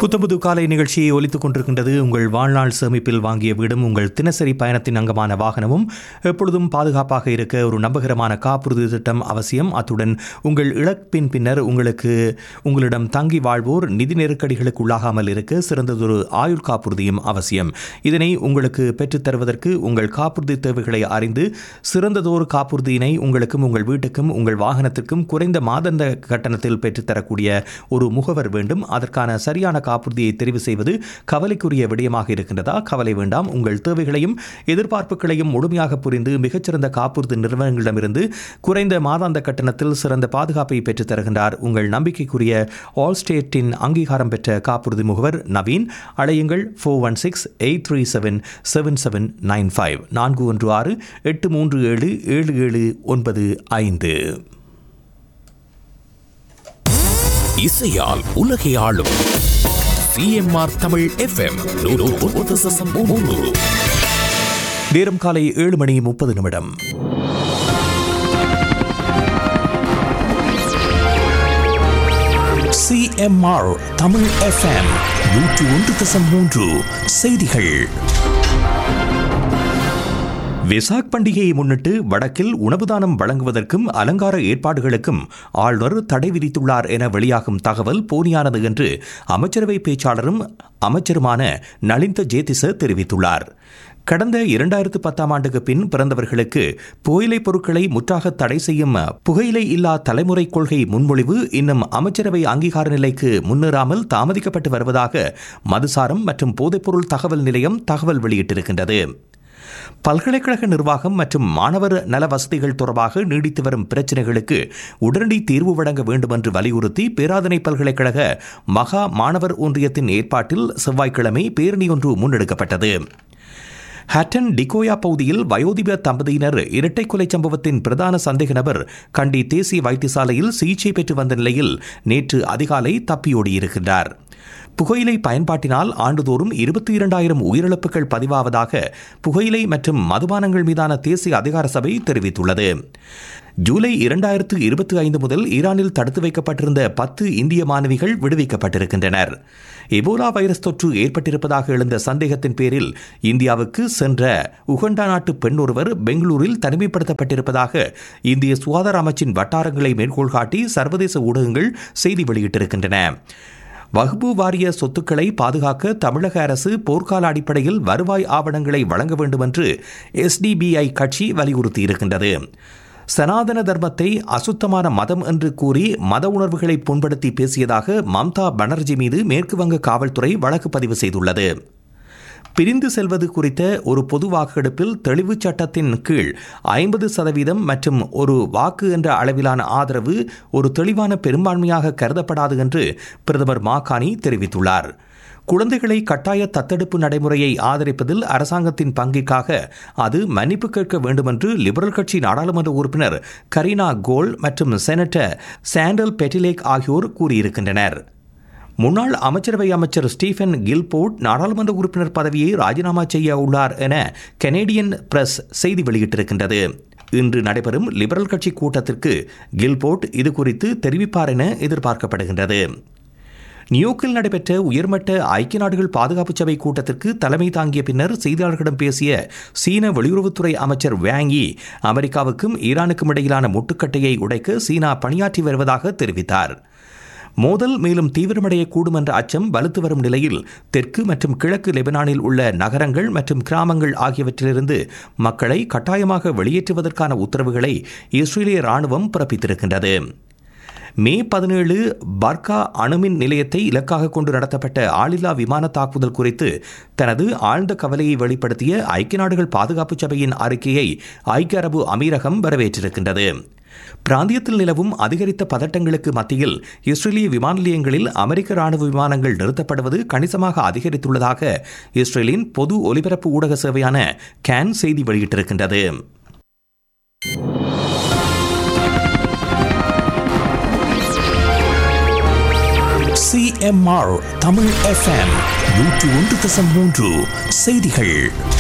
புத்தம்புது காலை நிகழ்ச்சியை ஒலித்துக் கொண்டிருக்கின்றது உங்கள் வாழ்நாள் சேமிப்பில் வாங்கிய வீடும் உங்கள் தினசரி பயணத்தின் அங்கமான வாகனமும் எப்பொழுதும் பாதுகாப்பாக இருக்க ஒரு நம்பகரமான காப்புறுதி திட்டம் அவசியம் அத்துடன் உங்கள் இழப்பின் பின்னர் உங்களுக்கு உங்களிடம் தங்கி வாழ்வோர் நிதி நெருக்கடிகளுக்கு உள்ளாகாமல் இருக்க சிறந்ததொரு ஆயுள் காப்புறுதியும் அவசியம் இதனை உங்களுக்கு பெற்றுத் தருவதற்கு உங்கள் காப்புறுதி தேவைகளை அறிந்து சிறந்ததொரு காப்புறுதியினை உங்களுக்கும் உங்கள் வீட்டுக்கும் உங்கள் வாகனத்திற்கும் குறைந்த மாதந்த கட்டணத்தில் பெற்றுத்தரக்கூடிய ஒரு முகவர் வேண்டும் அதற்கான சரியான காப்புறுதியை தெரிவு செய்வது கவலைக்குரிய விடயமாக இருக்கின்றதா கவலை வேண்டாம் உங்கள் தேவைகளையும் எதிர்பார்ப்புகளையும் முழுமையாக புரிந்து மிகச்சிறந்த காப்புறுதி நிறுவனங்களிடமிருந்து குறைந்த மாதாந்த கட்டணத்தில் சிறந்த பாதுகாப்பை பெற்றுத் தருகின்றார் உங்கள் நம்பிக்கைக்குரிய ஆல் ஸ்டேட்டின் அங்கீகாரம் பெற்ற காப்புறுதி முகவர் நவீன் அழையுங்கள் four one six eight three seven seven seven nine five நான்கு ஒன்று ஆறு எட்டு மூன்று ஏழு ஏழு ஏழு ஒன்பது ஐந்து இசையால் உலகை ஆளும் சிஎம்ஆர் தமிழ் எஃப்எம் நேரம் காலை ஏழு மணி முப்பது நிமிடம் சிஎம்ஆர் தமிழ் எஃப்எம் நூற்று ஒன்று தசம் மூன்று செய்திகள் வெசாக் பண்டிகையை முன்னிட்டு வடக்கில் உணவு தானம் வழங்குவதற்கும் அலங்கார ஏற்பாடுகளுக்கும் ஆளுநர் தடை விதித்துள்ளார் என வெளியாகும் தகவல் போலியானது என்று அமைச்சரவை பேச்சாளரும் அமைச்சருமான நளிந்த ஜேதிச தெரிவித்துள்ளார் கடந்த இரண்டாயிரத்து பத்தாம் ஆண்டுக்கு பின் பிறந்தவர்களுக்கு புகையிலை பொருட்களை முற்றாக தடை செய்யும் புகையிலை இல்லா தலைமுறை கொள்கை முன்மொழிவு இன்னும் அமைச்சரவை அங்கீகார நிலைக்கு முன்னேறாமல் தாமதிக்கப்பட்டு வருவதாக மதுசாரம் மற்றும் போதைப்பொருள் தகவல் நிலையம் தகவல் வெளியிட்டிருக்கின்றது பல்கலைக்கழக நிர்வாகம் மற்றும் மாணவர் நல வசதிகள் தொடர்பாக நீடித்து வரும் பிரச்சினைகளுக்கு உடனடி தீர்வு வழங்க வேண்டும் என்று வலியுறுத்தி பேராதனை பல்கலைக்கழக மகா மாணவர் ஒன்றியத்தின் ஏற்பாட்டில் செவ்வாய்க்கிழமை பேரணி ஒன்று முன்னெடுக்கப்பட்டது ஹட்டன் டிகோயா பகுதியில் வயோதிப தம்பதியினர் இரட்டை கொலை சம்பவத்தின் பிரதான சந்தேக நபர் கண்டி தேசிய வைத்தியசாலையில் சிகிச்சை பெற்று வந்த நிலையில் நேற்று அதிகாலை தப்பியோடியிருக்கின்றார் புகையிலை பயன்பாட்டினால் ஆண்டுதோறும் இருபத்தி இரண்டாயிரம் உயிரிழப்புகள் பதிவாவதாக புகையிலை மற்றும் மதுபானங்கள் மீதான தேசிய அதிகார சபை தெரிவித்துள்ளது ஜூலை இரண்டாயிரத்து இருபத்தி ஐந்து முதல் ஈரானில் தடுத்து வைக்கப்பட்டிருந்த பத்து இந்திய மாணவிகள் விடுவிக்கப்பட்டிருக்கின்றனர் எபோலா வைரஸ் தொற்று ஏற்பட்டிருப்பதாக எழுந்த சந்தேகத்தின் பேரில் இந்தியாவுக்கு சென்ற உகண்டா நாட்டு பெண் ஒருவர் பெங்களூரில் தனிமைப்படுத்தப்பட்டிருப்பதாக இந்திய சுகாதார அமைச்சின் வட்டாரங்களை மேற்கோள் காட்டி சர்வதேச ஊடகங்கள் செய்தி வெளியிட்டிருக்கின்றன வகுப்பு வாரிய சொத்துக்களை பாதுகாக்க தமிழக அரசு போர்க்கால அடிப்படையில் வருவாய் ஆவணங்களை வழங்க வேண்டும் என்று எஸ்டிபிஐ கட்சி வலியுறுத்தியிருக்கின்றது சனாதன தர்மத்தை அசுத்தமான மதம் என்று கூறி மத உணர்வுகளை புண்படுத்தி பேசியதாக மம்தா பானர்ஜி மீது மேற்குவங்க காவல்துறை வழக்கு பதிவு செய்துள்ளது பிரிந்து செல்வது குறித்த ஒரு பொது வாக்கெடுப்பில் தெளிவுச் சட்டத்தின் கீழ் ஐம்பது சதவீதம் மற்றும் ஒரு வாக்கு என்ற அளவிலான ஆதரவு ஒரு தெளிவான பெரும்பான்மையாக கருதப்படாது என்று பிரதமர் மாகாணி தெரிவித்துள்ளார் குழந்தைகளை கட்டாய தத்தெடுப்பு நடைமுறையை ஆதரிப்பதில் அரசாங்கத்தின் பங்கிற்காக அது மன்னிப்பு கேட்க வேண்டுமென்று லிபரல் கட்சி நாடாளுமன்ற உறுப்பினர் கரீனா கோல் மற்றும் செனட்டர் சாண்டல் பெட்டிலேக் ஆகியோர் கூறியிருக்கின்றனர் முன்னாள் அமைச்சரவை அமைச்சர் ஸ்டீஃபன் கில்போர்ட் நாடாளுமன்ற உறுப்பினர் பதவியை ராஜினாமா செய்ய உள்ளார் என கனேடியன் பிரஸ் செய்தி வெளியிட்டிருக்கின்றது இன்று நடைபெறும் லிபரல் கட்சி கூட்டத்திற்கு கில்போர்ட் இது குறித்து தெரிவிப்பார் என எதிர்பார்க்கப்படுகின்றது நியூயோர்க்கில் நடைபெற்ற உயர்மட்ட ஐக்கிய நாடுகள் பாதுகாப்பு சபை கூட்டத்திற்கு தலைமை தாங்கிய பின்னர் செய்தியாளர்களிடம் பேசிய சீன வெளியுறவுத்துறை அமைச்சர் வேங்கி அமெரிக்காவுக்கும் ஈரானுக்கும் இடையிலான முட்டுக்கட்டையை உடைக்க சீனா பணியாற்றி வருவதாக தெரிவித்தார் மோதல் மேலும் தீவிரமடையக்கூடும் என்ற அச்சம் வலுத்து வரும் நிலையில் தெற்கு மற்றும் கிழக்கு லெபனானில் உள்ள நகரங்கள் மற்றும் கிராமங்கள் ஆகியவற்றிலிருந்து மக்களை கட்டாயமாக வெளியேற்றுவதற்கான உத்தரவுகளை இஸ்ரேலிய ராணுவம் பிறப்பித்திருக்கின்றது மே பதினேழு பர்கா அணுமின் நிலையத்தை இலக்காக கொண்டு நடத்தப்பட்ட ஆளில்லா விமான தாக்குதல் குறித்து தனது ஆழ்ந்த கவலையை வெளிப்படுத்திய ஐக்கிய நாடுகள் பாதுகாப்பு சபையின் அறிக்கையை ஐக்கிய அரபு அமீரகம் வரவேற்றிருக்கின்றது பிராந்தியத்தில் நிலவும் அதிகரித்த பதட்டங்களுக்கு மத்தியில் இஸ்ரேலிய விமான நிலையங்களில் அமெரிக்க ராணுவ விமானங்கள் நிறுத்தப்படுவது கணிசமாக அதிகரித்துள்ளதாக இஸ்ரேலின் பொது ஒலிபரப்பு ஊடக சேவையான கேன் செய்தி வெளியிட்டிருக்கின்றது சிஎம்ஆர் தமிழ் எஃப்எம் நூற்று ஒன்று தசம் மூன்று செய்திகள்